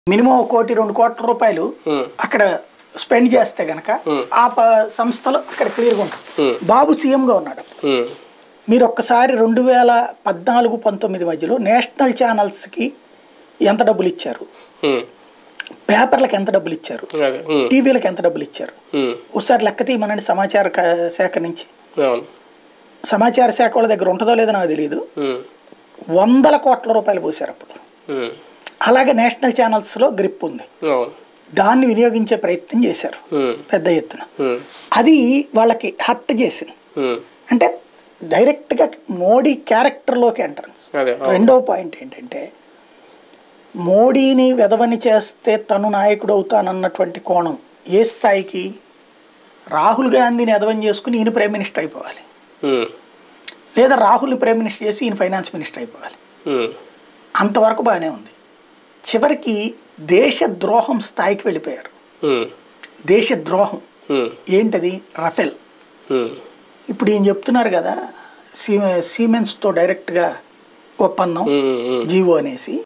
minimum ఒక కోటి రెండు కోట్ల రూపాయలు ఉమ్, అక్కడ స్పెండ్ చేస్తే గనక ఆ ప- సంస్థలు అక్కడ క్లియర్గా ఉంటాయి ఉమ్, బాబు సీఎంగా ఉన్నాడు ఉమ్, మీరు ఒక్కసారి రెండు వేల పద్నాలుగు పంతొమ్మిది మధ్యలో నేషనల్ ఛానల్స్కి ఎంత డబ్బులు ఇచ్చారు ఉమ్, పేపర్లకు ఎంత డబ్బులు ఇచ్చారు అదే ఉమ్, టీవీలకు ఎంత డబ్బులు ఇచ్చారు ఉమ్, ఒకసారి లెక్క తీయమనండి సమాచార క- శాఖ నుంచి అవును సమాచార శాఖ వాళ్ళ దగ్గర ఉంటుందో లేదో నాకు తెలియదు ఉమ్, వందల కోట్ల రూపాయలు పోసారు అప్పుడు ఉమ్, అలాగే నేషనల్ ఛానల్స్లో గ్రిప్ ఉంది అవును దాన్ని వినియోగించే ప్రయత్నం చేశారు ఉమ్, పెద్ద ఎత్తున ఉమ్, అది వాళ్ళకి హర్ట్ చేసింది ఉమ్, అంటే డైరెక్ట్గా మోడీ క్యారెక్టర్లోకి ఎంట్రన్స్ అదే అవును రెండో పాయింట్ ఏంటంటే మోడీని వెధవని చేస్తే తను నాయకుడు అవుతానన్నటువంటి కోణం ఏ స్థాయికి రాహుల్ గాంధీని ఎదవని చేసుకుని ఈయన ప్రైమ్ మినిస్టర్ అయిపోవాలి ఉమ్, లేదా రాహుల్ని ప్రైమ్ మినిస్టర్ చేసి ఈయన ఫైనాన్స్ మినిస్టర్ అయిపోవాలి ఉమ్, అంతవరకు బాగానే ఉంది చివరికి దేశ ద్రోహం స్థాయికి వెళ్ళిపోయారు ఉమ్, దేశ ద్రోహం ఉమ్, ఏంటది రఫెల్ ఉమ్, ఇప్పుడు ఈయన చెప్తున్నారు కదా సీ సీమెన్స్తో డైరెక్ట్గా ఒప్పందం ఉమ్, ఉమ్, జీవో అనేసి